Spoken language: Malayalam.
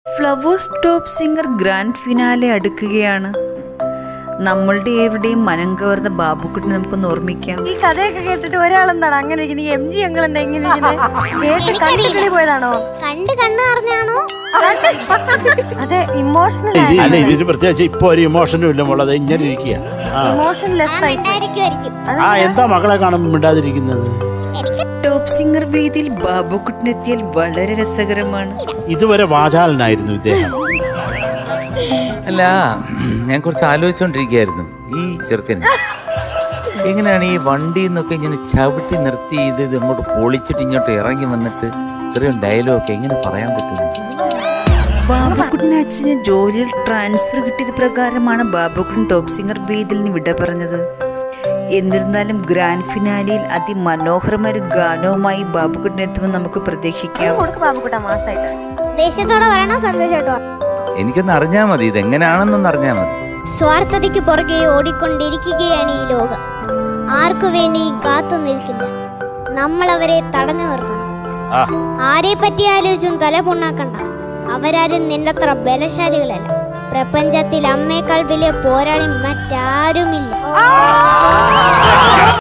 flowers top singer grand finale അടുക്കുകയാണ് നമ്മളുടെ എവിടെയും മനം കവർന്ന ബാബുക്കുട്ടിനെ നമുക്കൊന്ന് ഓർമ്മിക്കാം ഈ കഥയൊക്കെ കേട്ടിട്ട് ഒരാളെന്താണ് അങ്ങനെ ഇരിക്കുന്നത് ഈ എം ജി അങ്കിൾ എന്താ ഇങ്ങനെ ഇരിക്കുന്നത് കേട്ട് കണ്ടുകളി പോയതാണോ കണ്ട് കണ്ണ് അറിഞ്ഞാണോ അതെ ഇമോഷണൽ ഇത് അല്ല ഇതിന് പ്രത്യേകിച്ച് ഇപ്പൊ ഒരു ഇമോഷനും ഇല്ല മോളത് ഇങ്ങനെ ഇരിക്കുക ആ ഇമോഷൻ ലെസ് ആയി ഉണ്ടായിരിക്കുമായിരിക്കും ആ എന്താ മക്കളെ കാണുമ്പോൾ മിണ്ടാതിരിക്കുന്നത് എനിക്ക് ടോപ്പ് സിംഗർ വേദിയിൽ ബാബുക്കുട്ടിനെത്തിയാൽ വളരെ രസകരമാണ് ഇതുവരെ വാചാലനായിരുന്നു ഇദ്ദേഹം അല്ല ഞാൻ കുറച്ച് ആലോചിച്ചുകൊണ്ടിരിക്കുകയായിരുന്നു ഈ ചെറുക്കന് എങ്ങനെയാണ് ഈ വണ്ടി എന്നൊക്കെ ഇങ്ങനെ ചവിട്ടി നിർത്തി ഇത് ഇത് അങ്ങോട്ട് പൊളിച്ചിട്ട് ഇങ്ങോട്ട് ഇറങ്ങി വന്നിട്ട് ഇത്രയും ഡയലോഗ് എങ്ങനെ പറയാൻ പറ്റുന്നു ബാബുക്കുട്ടിന് അച്ഛന് ജോലിയിൽ ട്രാൻസ്ഫർ കിട്ടിയത് പ്രകാരമാണ് ബാബുക്കുട്ടൻ ടോപ്പ് സിംഗർ വേദിയിൽ നിന്ന് വിട പറഞ്ഞത് എന്നിരുന്നാലും ഗ്രാൻഡ് ഫിനാലിയിൽ അതിമനോഹരമായ ഒരു ഗാനവുമായി ബാബുക്കുട്ടൻ എത്തുമെന്ന് നമുക്ക് പ്രതീക്ഷിക്കാം കൊടുക്ക് ബാബുക്കുട്ട മാസായിട്ട് ദേഷ്യത്തോടെ പറയണോ സന്തോഷത്തോടെ എനിക്കൊന്ന് അറിഞ്ഞാൽ മതി ഇത് എങ്ങനെയാണെന്നൊന്ന് അറിഞ്ഞാൽ മതി സ്വാർത്ഥതയ്ക്ക് പുറകെ ഓടിക്കൊണ്ടിരിക്കുകയാണ് ഈ ലോകം ആർക്കു വേണ്ടിയും കാത്തു നിൽക്കില്ല നമ്മൾ അവരെ തടഞ്ഞു നിർത്തണം ആ ആരെ പറ്റി ആലോചിച്ചും തല പുണ്ണാക്കണ്ട അവരാരും നിന്നത്ര ബലശാലികളല്ല പ്രപഞ്ചത്തിൽ അമ്മയേക്കാൾ വലിയ പോരാളി മറ്റാരുമില്ല